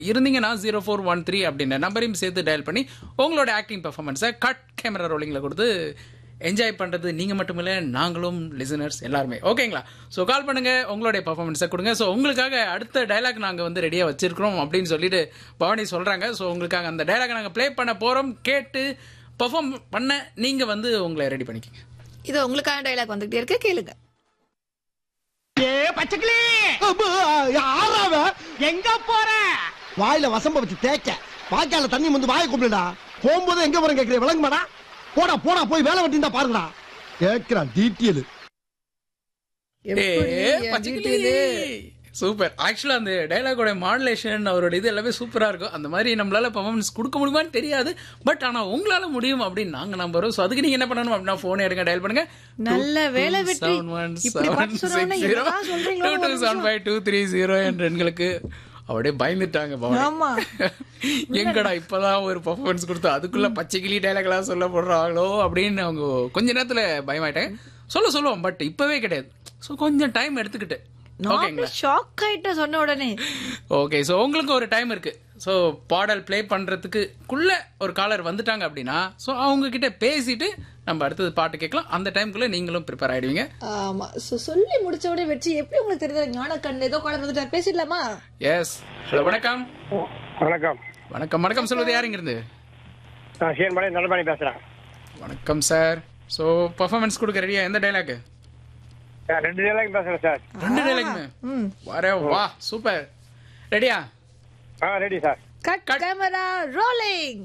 இருந்தீங்கன்னா zero four one three அப்படின்ற நம்பரையும் சேர்த்து டயல் பண்ணி உங்களோட ஆக்டிங் பெர்ஃபார்மன்ஸை கட் கேமரா ரோலிங்கில் கொடுத்து என்ஜாய் பண்ணுறது நீங்கள் மட்டுமில்ல நாங்களும் லிசனர்ஸ் எல்லாருமே ஓகேங்களா ஸோ கால் பண்ணுங்க உங்களுடைய பெர்ஃபார்மன்ஸை கொடுங்க ஸோ உங்களுக்காக அடுத்த டைலாக் நாங்கள் வந்து ரெடியாக வச்சிருக்கிறோம் அப்படின்னு சொல்லிட்டு பவானி சொல்கிறாங்க ஸோ உங்களுக்காக அந்த டைலாக் நாங்கள் ப்ளே பண்ண போகிறோம் கேட்டு பெர்ஃபார்ம் பண்ண நீங்கள் வந்து உங்களை ரெடி பண்ணிக்கங்க இது உங்களுக்கான டைலாக் வந்துகிட்டே இருக்கு கேளுங்க ஏ பச்சைக்கிளி ஆறாவ எங்க போற வாயில வசம்ப வச்சு தேய்க்க வாய்க்கால தண்ணி வந்து வாயை கும்பிடுடா போகும்போது எங்க போறேன் கேக்குறேன் விளங்குமாடா போடா போடா போய் வேலை வெட்டி தான் பாருங்கடா கேக்குறான் டீட்டெயில் எப்படி என் வீட்டுல? சூப்பர் ஆக்சுவலா அந்த டைலாகோட மாடுலேஷன் அவரோட இது எல்லாமே சூப்பரா இருக்கும் அந்த மாதிரி நம்மளால பர்ஃபார்மன்ஸ் கொடுக்க முடியுமான்னு தெரியாது பட் ஆனா உங்களால முடியும் அப்படின்னு நாங்க நம்புறோம் ஸோ அதுக்கு நீங்க என்ன பண்ணணும் அப்படின்னா போன் எடுங்க டயல் பண்ணுங்க நல்ல வேலை வெற்றி. இப்படி பார்த்து சொன்னோன்னே என்னதான் சொல்றீங்களோ ஒரு நிமிஷம். டூ த்ரீ ஜீரோ என்ற எண்களுக்கு அப்படியே பயந்துட்டாங்க பவனி. ஆமா. எங்கடா இப்பதான் ஒரு பர்ஃபார்மன்ஸ் கொடுத்து அதுக்குள்ள பச்சை கிளி டைலாக்லாம் சொல்ல போடுறாங்களோ அப்படின்னு அவங்க கொஞ்ச நேரத்துல பயமாயிட்டாங்க சொல்ல சொல்லுவோம் பட் இப்பவே கிடையாது ஸோ கொஞ்சம் டைம் எடுத்துக்கிட்டு ஓகேங்களா ஷாக் ஆயிட்ட சொன்ன உடனே ஓகே ஸோ உங்களுக்கு ஒரு டைம் இருக்கு ஸோ பாடல் ப்ளே பண்றதுக்குள்ள ஒரு காலர் வந்துட்டாங்க அப்படின்னா ஸோ அவங்க கிட்ட பேசிட்டு நம்ம அடுத்தது பாட்டு கேட்கலாம் அந்த டைம்குள்ள நீங்களும் ப்ரிப்பேர் ஆயிடுவீங்க ஆமா So, சொல்லி முடிச்ச உடனே வெற்றி எப்படி உங்களுக்கு தெரியுது ஞான கண் ஏதோ குழந்தை வந்துட்டார் பேசிடலாமா எஸ் ஹலோ வணக்கம் வணக்கம் வணக்கம் வணக்கம் சொல்வது யாருங்க இருந்து நான் சீர்மலை நல்லபாணி பேசுறேன் வணக்கம் சார் ஸோ பர்ஃபார்மன்ஸ் கொடுக்க ரெடியா எந்த டைலாக் நான் ரெண்டு நாளைக்கு பேசுறேன் சார் ரெண்டு டைலாக்குமே வரே வா சூப்பர் ரெடியா ஆ ready sir cut camera rolling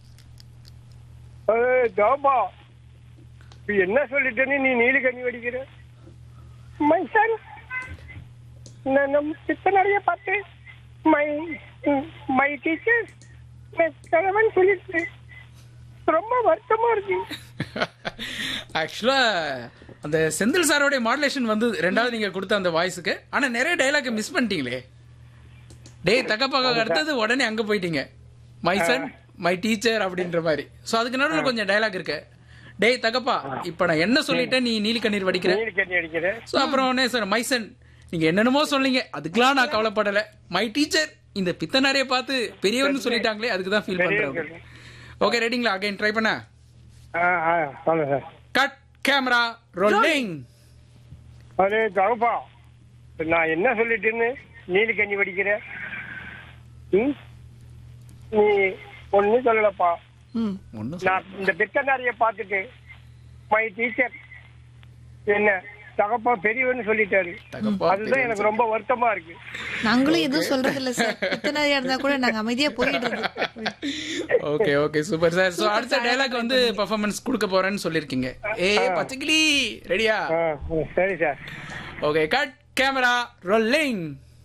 ஏய், ஜோபா நீ என்ன சொல்லிட்டேன்னு நீ நீலி கண்ணி வெடிக்கிற மை சன் நான் நம்ம சித்தனடைய பார்த்து மை மை டீச்சர் கிழவன் சொல்லிட்டு ரொம்ப வருத்தமா இருக்கு ஆக்சுவலா அந்த செந்தில் சாரோடைய மாடுலேஷன் வந்து ரெண்டாவது நீங்க கொடுத்த அந்த வாய்ஸுக்கு ஆனா நிறைய டைலாக் மிஸ் பண்ணிட்டீங்களே டேய் தகப்பாக அடுத்தது உடனே அங்க போயிட்டீங்க மை சன் மை டீச்சர் அப்படின்ற மாதிரி சோ அதுக்கு நடுவில் கொஞ்சம் டைலாக் இருக்கு டேய் தகப்பா இப்ப நான் என்ன சொல்லிட்டேன் நீ நீலி கண்ணீர் வடிக்கிற நீலி கண்ணி அடிக்கிற சோ அப்புறம் உடனே சார் மை சன் நீங்க என்னென்னமோ சொன்னீங்க அதுக்கெல்லாம் நான் கவலைப்படல மை டீச்சர் இந்த பித்தனாரைய பார்த்து பெரியவர்னு சொல்லிட்டாங்களே அதுக்கு தான் ஃபீல் பண்றேன் ஓகே ரெடிங்களா அகைன் ட்ரை பண்ண ஆ ஆ சொல்லுங்க சார் கட் கேமரா ரோலிங் அதே ஜோபா நான் என்ன சொல்லிட்டேன்னு நீலி கண்ணி வெடிக்கிற ம்? நீ ஒன்னும் சொல்லலப்பா ம் ஒன்னும் நான் இந்த பித்தனாரிய பார்த்துட்டு மை டீச்சர் என்ன தகப்பா பெரியவன்னு சொல்லிட்டாரு தகப்பா அதுதான் எனக்கு ரொம்ப வருத்தமா இருக்கு நாங்களும் எதுவும் சொல்றது இல்ல சார் இத்தனை இருந்தா கூட நாங்க அமைதியா போயிடுறது okay okay super sir so அடுத்த டைலாக் வந்து பெர்ஃபார்மன்ஸ் கொடுக்க போறேன்னு சொல்லிருக்கீங்க ஏ பச்சைக்கிளி ரெடியா ஆ, ம், சரி sir okay cut camera rolling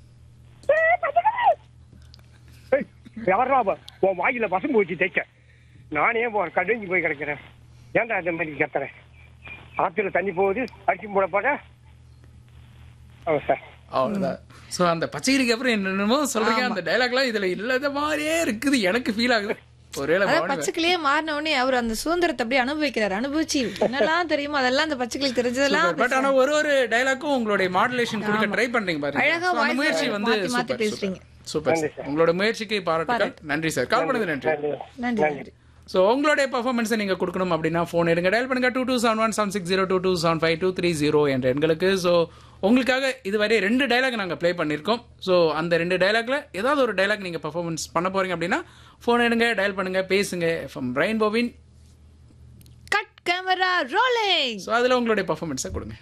ஏய், யாரா அவ? உன் வாயில வசம்பு வச்சு தைக்க நானே போறேன் கடிஞ்சு போய் கிடக்கிறேன் ஏன்டா இந்த மாதிரி கத்துறேன் ஆத்துல தண்ணி போகுது அடிச்சு போட போட ஆமா சார் அவ்வளவுதான் சோ அந்த பச்சைக்கிளிக்கு அப்புறம் என்னென்னமோ சொல்றீங்க அந்த டைலாக்லாம் இதுல இல்லாத மாதிரியே இருக்குது எனக்கு ஃபீல் ஆகுது ஒருவேளை அதான் பவனி பச்சைக்கிளியே மாறின உடனே அவர் அந்த சுதந்திரத்தை அப்படியே அனுபவிக்கிறார் அனுபவிச்சு என்னெல்லாம் தெரியுமோ அதெல்லாம் அந்த பச்சைக்கிளி தெரிஞ்சதெல்லாம் பட் ஆனா ஒரு ஒரு டைலாக்கும் உங்களுடைய மாடுலேஷன் கொடுக்க ட்ரை பண்றீங்க பாருங்க அழகா So, அந்த voice முயற்சி வந்து மாத்தி மாத்தி சூப்பர் பேசுறீங்க. சூப்பர் சூப்பர் உங்களோட முயற்சிக்கு பாராட்டுகள் நன்றி சார் கால் பண்ணது நன்றி நன்றி நன்றி ஸோ உங்களுடைய பர்ஃபார்மன்ஸை நீங்கள் கொடுக்கணும் அப்படின்னா ஃபோன் எடுங்க டயல் பண்ணுங்க two two seven one seven six zero two two seven five two three zero என்ற எண்களுக்கு ஸோ உங்களுக்காக இதுவரை ரெண்டு டைலாக் நாங்கள் ப்ளே பண்ணியிருக்கோம் ஸோ அந்த ரெண்டு டைலாக்ல ஏதாவது ஒரு டைலாக் நீங்கள் பர்ஃபார்மன்ஸ் பண்ண போறீங்க அப்படின்னா ஃபோன் எடுங்க டயல் பண்ணுங்க பேசுங்க எஃப்எம் பிரைன் போவின் கட் கேமரா ரோலிங் ஸோ அதில் உங்களுடைய பர்ஃபார்மன்ஸை கொடுங்க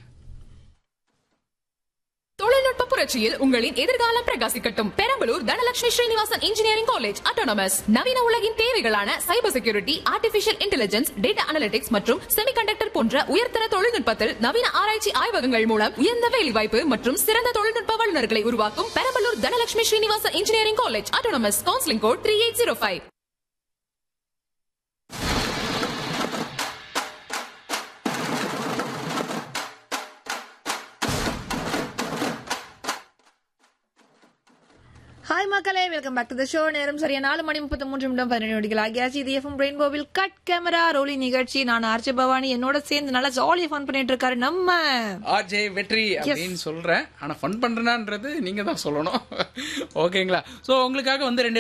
தொழில்நுட்ப புரட்சியில் உங்களின் எதிர்காலம் பிரகாசிக்கட்டும் Perambalur Dhanalakshmi Srinivasan engineering college autonomous நவீன உலகின் தேவைகளான cyber security artificial intelligence data analytics மற்றும் செமிகண்டக்டர் போன்ற உயர்தர தொழில்நுட்பத்தில் நவீன ஆராய்ச்சி ஆய்வகங்கள் மூலம் உயர்ந்த வேலைவாய்ப்பு மற்றும் சிறந்த தொழில்நுட்ப வல்லுநர்களை உருவாக்கும் Perambalur Dhanalakshmi Srinivasan engineering college autonomous counselling code three eight zero five hi hi மக்களே welcome back to the show நேரம் சரியா நாலு மணி முப்பத்தி மூன்று நிமிடம் பதினேழு நொடிகள் ஆகியாச்சு இது எஃப்எம் ரெயின்போவில் கட் கேமரா ரோலி நிகழ்ச்சி நான் ஆர்ச்சி பவானி என்னோட சேர்ந்து நல்லா ஜாலியா ஃபன் பண்ணிட்டு இருக்காரு நம்ம ஆர்ஜே வெற்றி அப்படின்னு சொல்றேன் ஆனா ஃபன் பண்றேனான்றது நீங்க தான் சொல்லணும் ஓகேங்களா சோ உங்களுக்காக வந்து ரெண்டு